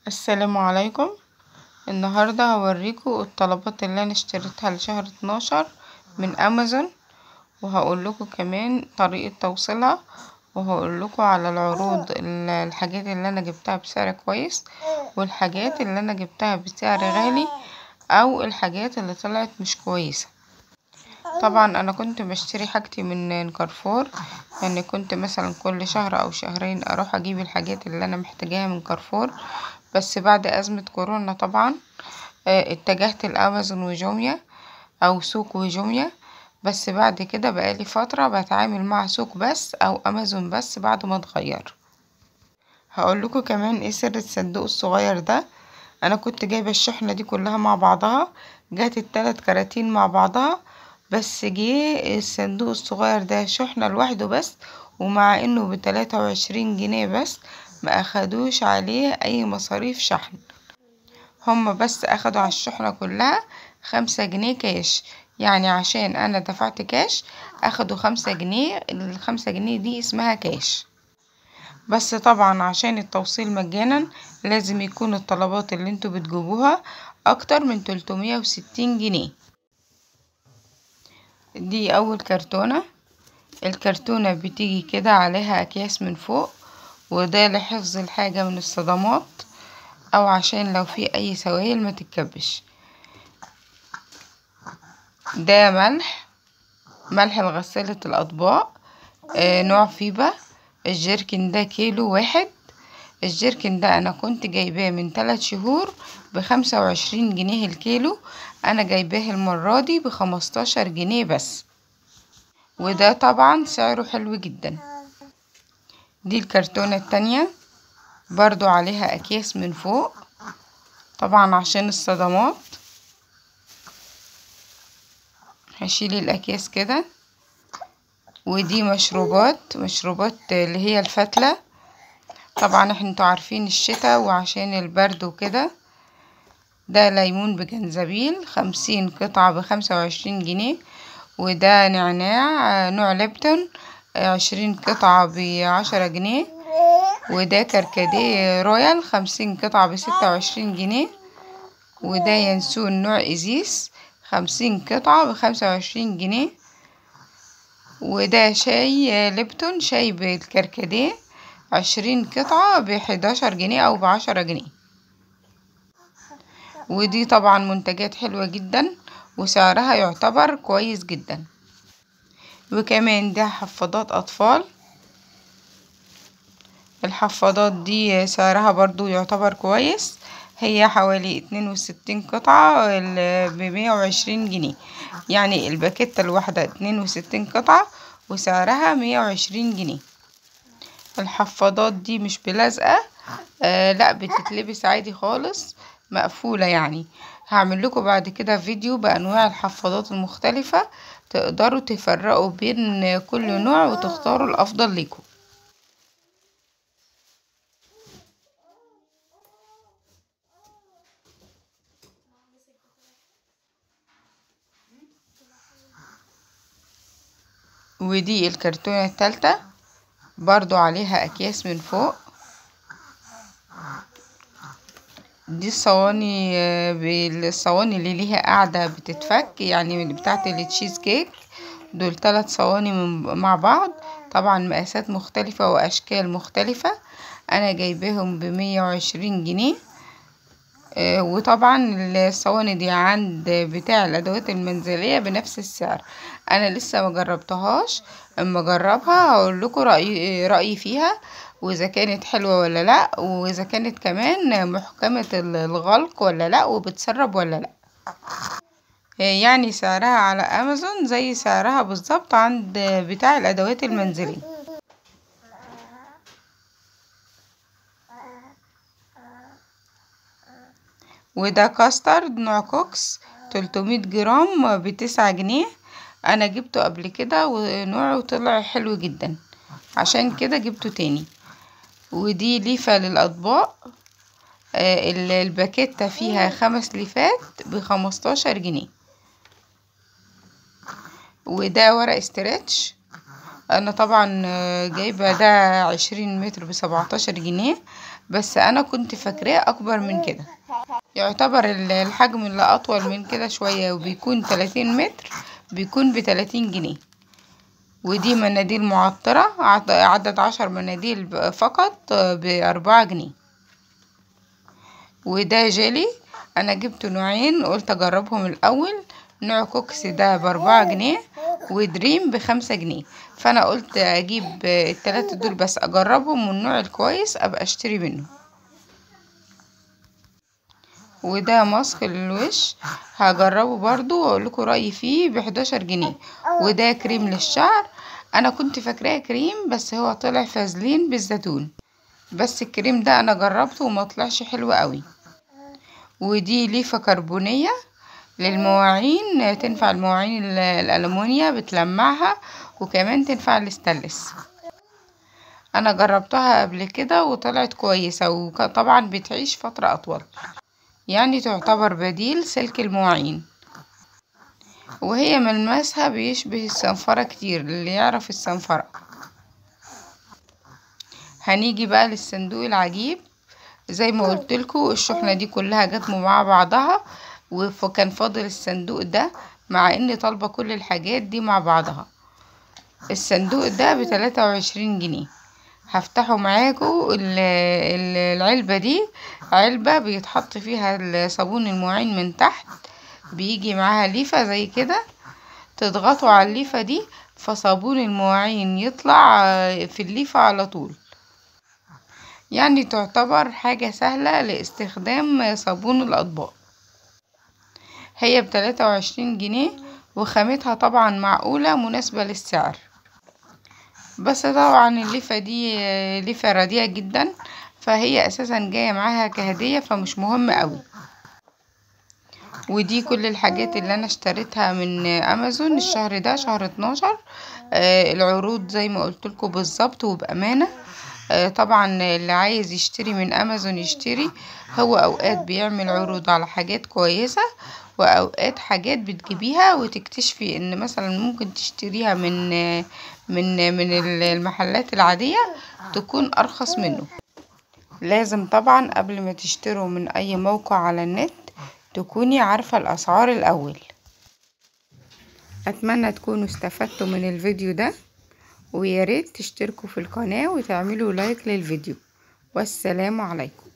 السلام عليكم النهاردة هوريكم الطلبات اللي انا اشتريتها لشهر اتناشر من امازون وهقولكوا كمان طريقة توصيلها وهقولكوا على العروض الحاجات اللي انا جبتها بسعر كويس والحاجات اللي انا جبتها بسعر غالي او الحاجات اللي طلعت مش كويسة طبعا انا كنت بشتري حاجتي من كارفور يعني كنت مثلا كل شهر او شهرين اروح اجيب الحاجات اللي انا محتاجاها من كارفور بس بعد ازمة كورونا طبعا اتجهت لامازون وجوميا او سوق وجوميا بس بعد كده بقالي فترة بتعامل مع سوق بس او امازون بس بعد ما اتغير هقولكوا كمان ايه سر الصندوق الصغير ده انا كنت جايبة الشحنة دي كلها مع بعضها جات التلات كراتين مع بعضها بس جه الصندوق الصغير ده شحنة لوحده بس ومع انه بتلاتة وعشرين جنيه بس ما اخدوش عليه اي مصاريف شحن هما بس اخدوا على الشحنة كلها خمسة جنيه كاش يعني عشان انا دفعت كاش اخدوا خمسة جنيه الخمسة جنيه دي اسمها كاش بس طبعا عشان التوصيل مجانا لازم يكون الطلبات اللي انتوا بتجيبوها اكتر من تلتمية وستين جنيه دي اول كرتونة الكرتونة بتيجي كده عليها اكياس من فوق وده لحفظ الحاجة من الصدمات او عشان لو في اي سوائل ما تتكبش ده ملح ملح لغسالة الاطباق آه نوع فيبا الجيركن ده كيلو واحد الجيركن ده انا كنت جايباه من تلات شهور بخمسة وعشرين جنيه الكيلو انا جايباه المرة دي بخمستاشر جنيه بس وده طبعا سعره حلو جدا دي الكرتونة التانية برضو عليها اكياس من فوق طبعا عشان الصدمات هشيل الاكياس كده ودي مشروبات مشروبات اللي هي الفتلة طبعا احنا انتوا عارفين الشتا وعشان البرد وكده ده ليمون بجنزبيل خمسين قطعة بخمسة وعشرين جنيه وده نعناع نوع ليبتون عشرين قطعة بعشرة جنيه وده كركديه رويال خمسين قطعة بستة وعشرين جنيه وده ينسون نوع ازيس خمسين قطعة بخمسة وعشرين جنيه وده شاي ليبتون شاي بالكركديه عشرين قطعة بحداشر جنيه او بعشرة جنيه ودي طبعا منتجات حلوة جدا وسعرها يعتبر كويس جدا وكمان ده حفاضات اطفال الحفاضات دي سعرها برضو يعتبر كويس هي حوالي اتنين وستين قطعة بمية وعشرين جنيه يعني الباكيتة الواحدة اتنين وستين قطعة وسعرها مية وعشرين جنيه الحفاضات دي مش بلزقة آه لا بتتلبس عادي خالص مقفولة يعني هعمل لكم بعد كده فيديو بانواع الحفاضات المختلفة تقدروا تفرقوا بين كل نوع وتختاروا الافضل ليكم ودي الكرتونة التالتة برضو عليها اكياس من فوق دي الصواني بالصواني اللي ليها قاعدة بتتفك يعني بتاعة التشيز كيك دول تلات صواني مع بعض طبعا مقاسات مختلفة واشكال مختلفة انا جايباهم بمية وعشرين جنيه وطبعا الصواني دي عند بتاع الادوات المنزلية بنفس السعر انا لسه مجربتهاش اما اجربها هقول لكم رأيي رأيي فيها واذا كانت حلوة ولا لا واذا كانت كمان محكمة الغلق ولا لا وبتسرب ولا لا يعني سعرها على امازون زي سعرها بالظبط عند بتاع الادوات المنزلية وده كاسترد نوع كوكس تلتمية جرام بتسعة جنيه انا جبته قبل كده ونوعه طلع حلو جدا عشان كده جبته تاني ودي ليفة للأطباق آه الباكيتة فيها خمس ليفات بخمستاشر جنيه وده ورق استرتش انا طبعا جايبة ده عشرين متر بسبعتاشر جنيه بس انا كنت فاكراه اكبر من كده يعتبر ال- الحجم اللي اطول من كده شوية وبيكون 30 متر بيكون بتلاتين جنيه ودي مناديل معطرة عد- عدد عشر مناديل ب- فقط بأربعة جنيه وده جيلي انا جبت نوعين قلت اجربهم الاول نوع كوكس ده باربعة جنيه ودريم بخمسة جنيه فانا قلت اجيب التلاتة دول بس اجربهم والنوع الكويس ابقى اشتري منه وده ماسك للوش هجربه برضو واقول لكم رايي فيه بحداشر جنيه وده كريم للشعر انا كنت فاكراه كريم بس هو طلع فازلين بالزيتون بس الكريم ده انا جربته وما طلعش حلو قوي ودي ليفة كربونية للمواعين تنفع المواعين ال- الألمونيا بتلمعها وكمان تنفع الاستانلس انا جربتها قبل كده وطلعت كويسة وطبعا بتعيش فترة اطول يعني تعتبر بديل سلك المواعين وهي ملمسها بيشبه الصنفرة كتير اللي يعرف الصنفرة هنيجي بقى للصندوق العجيب زي ما قلتلكوا الشحنة دي كلها جت مع بعضها وكان فاضل الصندوق ده مع اني طالبة كل الحاجات دي مع بعضها الصندوق ده بتلاتة وعشرين جنيه هفتحه معاكوا ال- ال- العلبة دي علبة بيتحط فيها صابون المواعين من تحت بيجي معاها ليفة زي كده تضغطوا على الليفة دي فصابون المواعين يطلع في الليفة على طول يعني تعتبر حاجة سهلة لاستخدام صابون الأطباق هي بتلاتة وعشرين جنيه وخامتها طبعا معقولة مناسبة للسعر بس طبعا الليفة دي ليفة رديئة جدا فهي اساسا جاية معاها كهدية فمش مهم قوي ودي كل الحاجات اللي انا اشتريتها من امازون الشهر ده شهر اتناشر آه العروض زي ما قلتلكوا بالظبط وبامانة آه طبعا اللي عايز يشتري من امازون يشتري هو اوقات بيعمل عروض على حاجات كويسة واوقات حاجات بتجيبيها وتكتشفي ان مثلا ممكن تشتريها من من من المحلات العادية تكون ارخص منه لازم طبعا قبل ما تشتروا من اي موقع على النت تكوني عارفة الاسعار الاول اتمنى تكونوا استفدتوا من الفيديو ده وياريت تشتركوا في القناة وتعملوا لايك للفيديو والسلام عليكم